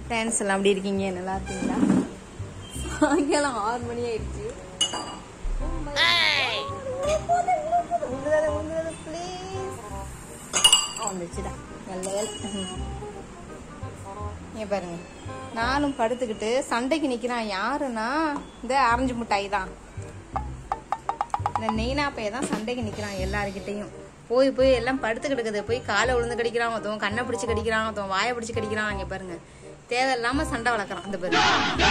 Friends எல்லாம் எப்படி இருக்கீங்க நல்லா இருக்கீங்களா சாயங்காலம் ஆறு மணி ஆயிடுச்சு வந்துச்சுடா நல்ல வேலை இங்க பாருங்க நானும் படுத்துக்கிட்டு சண்டைக்கு நிக்கிறான் யாருன்னா இந்த ஆரஞ்சு மிட்டாய் தான் இந்த நெய்னா பைய தான் சண்டைக்கு நிக்கிறான் எல்லாருக்கிட்டையும் போய் போய் எல்லாம் படுத்து கிடக்குது போய் காலை விழுந்து கடிக்கிறான் ஒருத்தவன் கண்ணை பிடிச்சு கடிக்கிறான் ஒருத்தவன் வாயை பிடிச்சு கடிக்கிறான் இங்க பாருங்க தேவையில்லாம சண்டை வளர்க்குறான் அந்த பாருங்க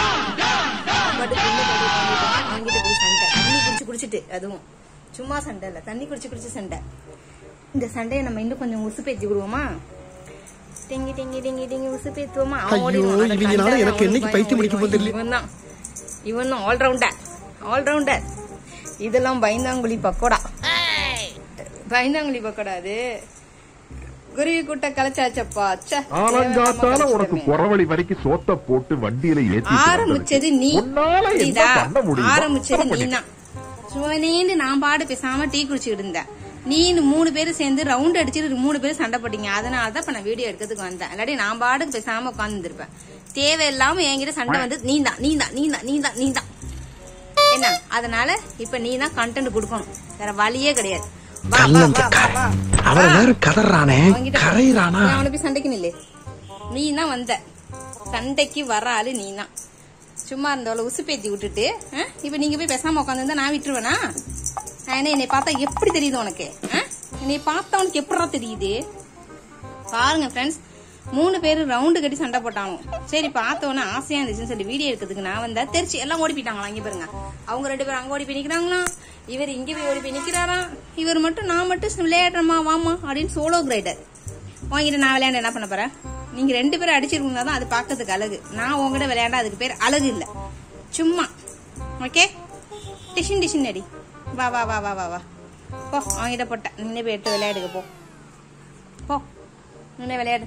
பட்டு புல்லு கட்டி உட்காந்துட்டு அவங்கிட்ட போய் சண்டை தண்ணி குடிச்சு குடிச்சிட்டு அதுவும் சும்மா சண்டை இல்ல தண்ணி குடிச்சு குடிச்சு சண்டை இந்த சண்டையை நம்ம இன்னும் கொஞ்சம் உசுப்பேத்தி விடுவோமா டிங்கி டிங்கி டிங்கி டிங்கி உசுப்பேத்துவோமா அவன் ஐயோ, ஓடிடுவான். அட இவங்கனால கண்டா, எனக்கு அவனுக்கு என்னைக்கு பயம் பைத்தியம் ஓடிடுவான். பிடிக்குமோ தெரியல. இவன் தான் இவன் தான் ஆல்ரவுண்டர் ஆல்ரவுண்டர் இதெல்லாம் பயந்தாங்குழி பக்கோடா பயந்தாங்குழி பக்கோடா அது குருவி கூட்ட கலைச்சாச்சப்பா ச்சே, ஆலங்காத்தால தேவையில்லாம உனக்கு கலைச்சிட்டோமே. குறவழி வரைக்கும் சோத்த போட்டு வண்டியில ஏத்தி ஆரம்பிச்சது நீ உன்னால என்ன புரியுதா? பண்ண முடியும் ஆரம்பிச்சது நீ தான் சுவனேந்து நான் பாடு பேசாம டீ குடிச்சுக்கிட்டு இருந்தேன் நீனு மூணு பேரும் சேர்ந்து ரவுண்ட் அடிச்சுட்டு மூணு பேரும் சண்டை போட்டீங்க அதனால தான் இப்ப நான் வீடியோ எடுக்கிறதுக்கு வந்தேன் இல்லாட்டி நான் பாடுக்கு பேசாம உட்கார்ந்து இருப்பேன் தேவையில்லாம என்கிட்ட சண்டை வந்து நீ தான் நீ தான் நீ தான் நீ தான் நீ தான் என்ன அதனால இப்ப நீ தான் கண்டென்ட் கொடுக்கணும் வேற வழியே கிடையாது வா, வா, வா, வா, வா. அவரை வா. வேற கதறானே அவன்கிட்ட போ. கரையிறானா நீ அவனை போய் சண்டைக்கு நில்லு நீ தான் வந்த சண்டைக்கு வர ஆளு நீ தான் சும்மா இருந்தவள உசுப்பேத்தி விட்டுட்டு ஆ? இப்ப நீங்க போய் பேசாம உட்காந்து நான் விட்டுருவேனா நான் என்ன என்னை பார்த்தா எப்படி தெரியுது உனக்கு ஆ? என்னை பார்த்தா உனக்கு எப்படா தெரியுது பாருங்க ஃப்ரெண்ட்ஸ் மூணு பேர் ரவுண்டு கட்டி சண்டை போட்டாங்க சரி பார்த்தோன்னே ஆசையா இருந்துச்சுன்னு சொல்லி வீடியோ எடுக்கிறதுக்கு நான் வந்தா தெரிச்சு எல்லாம் ஓடி போயிட்டாங்களா இங்க பாருங்க அவங்க ரெண்டு பேரும் அங்க ஓடி போய் நிக்கிறாங்களாம் இவர் இங்க போய் ஓடி போய் நிக்கிறாராம் இவர் மட்டும் நான் மட்டும் விளையாடுறமா வாமா அப்படின்னு சோலோ கிரைடர் உங்ககிட்ட நான் விளையாண்டு என்ன பண்ண போறேன் நீங்க ரெண்டு பேரும் அடிச்சிருந்தா தான் அது பார்க்கறதுக்கு அழகு நான் உங்ககிட்ட விளையாண்டா அதுக்கு பேர் அழகு இல்ல சும்மா ஓகே டிஷின் டிஷின் அடி வா வா வா வா வா வா போ அவங்கிட்ட போட்டேன் நின்று போய் எடுத்து விளையாடுங்க போ போ நின்று விளையாடு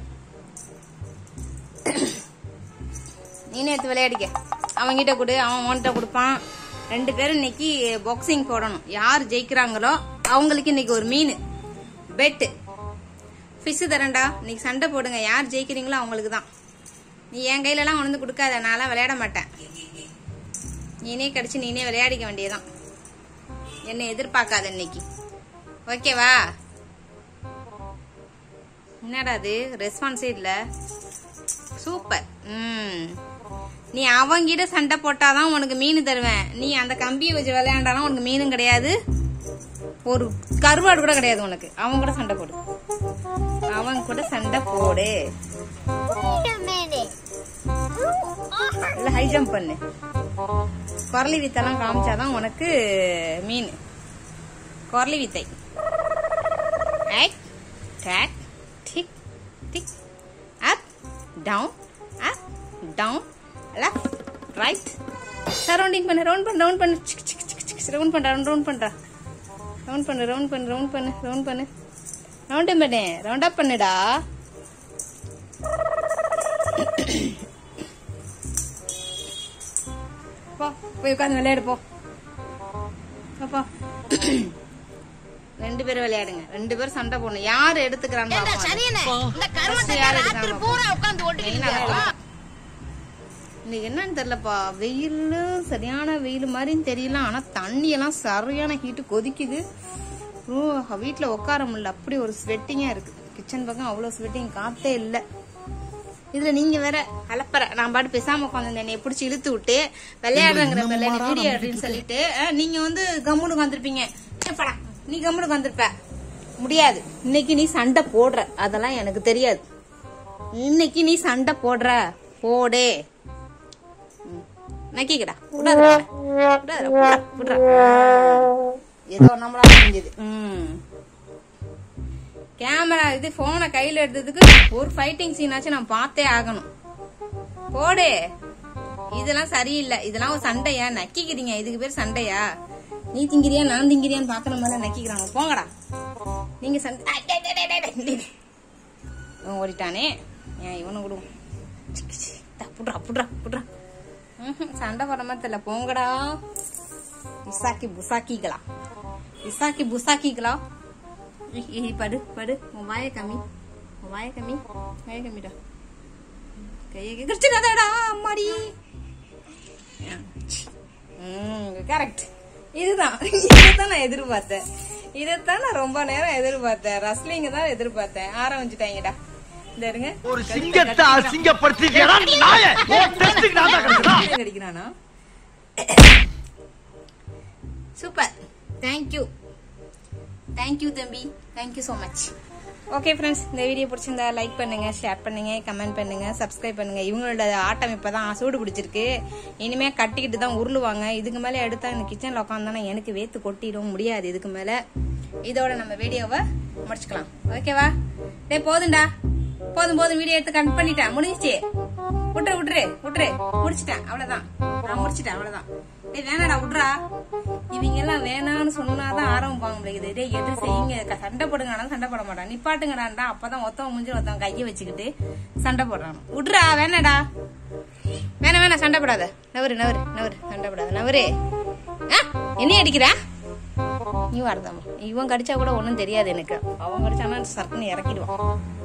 நீனே எடுத்து விளையாடிக்க அவன்கிட்ட கொடு அவன் உன்கிட்ட கொடுப்பான் ரெண்டு பேரும் இன்னைக்கு பாக்ஸிங் போடணும் யார் ஜெயிக்கிறாங்களோ அவங்களுக்கு இன்னைக்கு ஒரு மீன் பெட்டு ஃபிஷ் தரேன்டா இன்னைக்கு சண்டை போடுங்க யார் ஜெயிக்கிறீங்களோ அவங்களுக்கு தான் நீ என் கையிலலாம் கொண்டு வந்து கொடுக்காத நான்லாம் விளையாட மாட்டேன் நீனே கடிச்சு நீனே விளையாடிக்க வேண்டியதுதான் என்னை எதிர்பார்க்காத இன்னைக்கு ஓகேவா என்னடா அது ரெஸ்பான்ஸே இல்ல சூப்பர் ம் நீ அவங்கிட்ட சண்டை போட்டாதான் உனக்கு மீன் தருவேன் நீ அந்த கம்பியை வச்சு விளையாண்டாலும் உனக்கு மீனும் கிடையாது ஒரு கருவாடு கூட கிடையாது உனக்கு அவன் கூட சண்டை போடு அவன் கூட சண்டை போடு இல்ல ஹை ஜம்ப் பண்ணு குரலி வித்தெல்லாம் காமிச்சாதான் உனக்கு மீன் குரலி வித்தை ஆக் டேக் டிக் டிக் up down up down left right surrounding பண்ணு ரவுண்ட் பண்ணு ரவுண்ட் பண்ணு சிக் சிக் சிக் சிக் ரவுண்ட் பண்ற ரவுண்ட் பண்ற ரவுண்ட் பண்ணு ரவுண்ட் பண்ணு ரவுண்ட் பண்ணு ரவுண்ட் பண்ணு ரவுண்ட் பண்ணு ரவுண்ட் அப் பண்ணுடா போ போய் உட்காந்து விளையாடு போ போ, போ ரெண்டு பேரும் விளையாடுங்க ரெண்டு பேரும் சண்டை போடணும் யாரு எடுத்துக்கிறான்னு பாப்போம் First யார் எடுக்கிறாங்க பாப்போம். Main ஆ எடுக்கணும். இன்னைக்கு என்னன்னு தெரியலப்பா வெயில் சரியான வெயில் மாதிரின்னு தெரியல ஆனா தண்ணி எல்லாம் சரியான ஹீட்டு கொதிக்குது ஓ வீட்டுல உட்கார முடியல அப்படி ஒரு ஸ்வெட்டிங்கா இருக்கு கிச்சன் பக்கம் அவ்வளவு ஸ்வெட்டிங் காத்தே இல்ல இதுல நீங்க வேற அலப்பற நான் பாட்டு பேசாம உட்காந்து என்னை பிடிச்சி இழுத்து விட்டு விளையாடுறங்கிற பேர்ல நீ வீடியோ அப்படின்னு சொல்லிட்டு அஹ், நீங்க வந்து கம்முனுக்கு வந்திருப்பீங்க ஏ, போடா, நீ கம்முனுக்கு வந்திருப்ப முடியாது இன்னைக்கு நீ சண்டை போடுற அதெல்லாம் எனக்கு தெரியாது இன்னைக்கு நீ சண்டை போடுற போடே ம். நக்கிக்கடா விடாதடா விடாதடா விட்றா, விட்றா. ஏதோ நம்மளால செஞ்சது ம் கேமரா இது போனை கையில எடுத்ததுக்கு ஒரு ஃபைட்டிங் சீனாச்சும் நான் பார்த்தே ஆகணும் போடு இதெல்லாம் சரியில்லை இதெல்லாம் ஒரு சண்டையா நக்கிக்கிறீங்க இதுக்கு பேர் சண்டையா நீ திங்கிறியா நான் திங்கிறியான்னு பாக்குற மாதிரி நக்கிக்கிறாங்க போங்கடா நீங்க சண்டை ஐ, டேய், டேய், டேய், டேய், டேய். இவன் ஓடிட்டானே ஏன் இவனை விடுவோம் சிக்கி, சி. டா, புட்றா புட்றா புட்றா ம்ஹும், சண்டை போடுற மாதிரி தெரியல போங்கடா இசாக்கி புசாக்கிகளா இசாக்கி புசாக்கிகளா இ- இ- படு படு உன் வாயை கம்மி உன் வாயை கம்மி வாயை கம்மிடா கையை கிறிச்சிடாதடா அம்மாடி கரெக்ட் இதுதான் இதைத்தான் நான் எதிர்பார்த்தேன் இதைத்தான் நான் ரொம்ப நேரம் எதிர்பார்த்தேன் ரஸ்லிங்க தான் எதிர்பார்த்தேன் ஆரம்பிச்சுட்டாங்கடா இந்த இருங்க ஒரு சிங்கத்தை அசிங்கப்படுத்தி நாய டெஸ்டுக்கு நான் தான் கிடைச்சதா கடிக்கிறானா சூப்பர் தேங்க்யூ தேங்க்யூ தம்பி thank you so much okay friends இந்த வீடியோ பிடிச்சிருந்தா லைக் பண்ணுங்க ஷேர் பண்ணுங்க கமெண்ட் பண்ணுங்க சப்ஸ்கிரைப் பண்ணுங்க இவங்களோட ஆட்டம் இப்பதான் சூடு பிடிச்சிருக்கு இனிமே கட்டிக்கிட்டு தான் உருளுவாங்க இதுக்கு மேலே எடுத்தா இந்த கிச்சன்ல உட்காந்தானா எனக்கு வேத்து கொட்டிடும் முடியாது இதுக்கு மேல இதோட நம்ம வீடியோவை முடிச்சுக்கலாம் ஓகேவா டேய் போதும்டா போதும் போதும் வீடியோ எடுத்து கட் பண்ணிட்டேன் முடிஞ்சிச்சு விட்டுரு விட்டுரு விட்டுரு முடிச்சிட்டேன் அவ்வளவுதான் நான் முடிச்சிட்டேன் அவ்வளவுதான் டேய் வேணாடா விட்றா இவங்க எல்லாம் வேணான்னு சொன்னாதான் ஆரம்பிப்பாங்க முடியுது டேய் எது செய்யுங்க க- சண்டை போடுங்கடா சண்டை போட மாட்டான் நிப்பாட்டுங்கடான்டா அப்பதான் ஒத்தவன் முடிஞ்சு ஒருத்தவன் கையை வச்சுக்கிட்டு சண்டை போடுறான் விட்றா வேணாடா வேணாம் வேணாம் சண்டை போடாத நவரு நவரு நவரு சண்டை போடாத நவரு ஆ என்ன அடிக்கிறா நீ வரதாமா இவன் கடிச்சா கூட ஒன்றும் தெரியாது எனக்கு அவன் கடிச்சானா சர்க்குன்னு இறக்கிடுவான்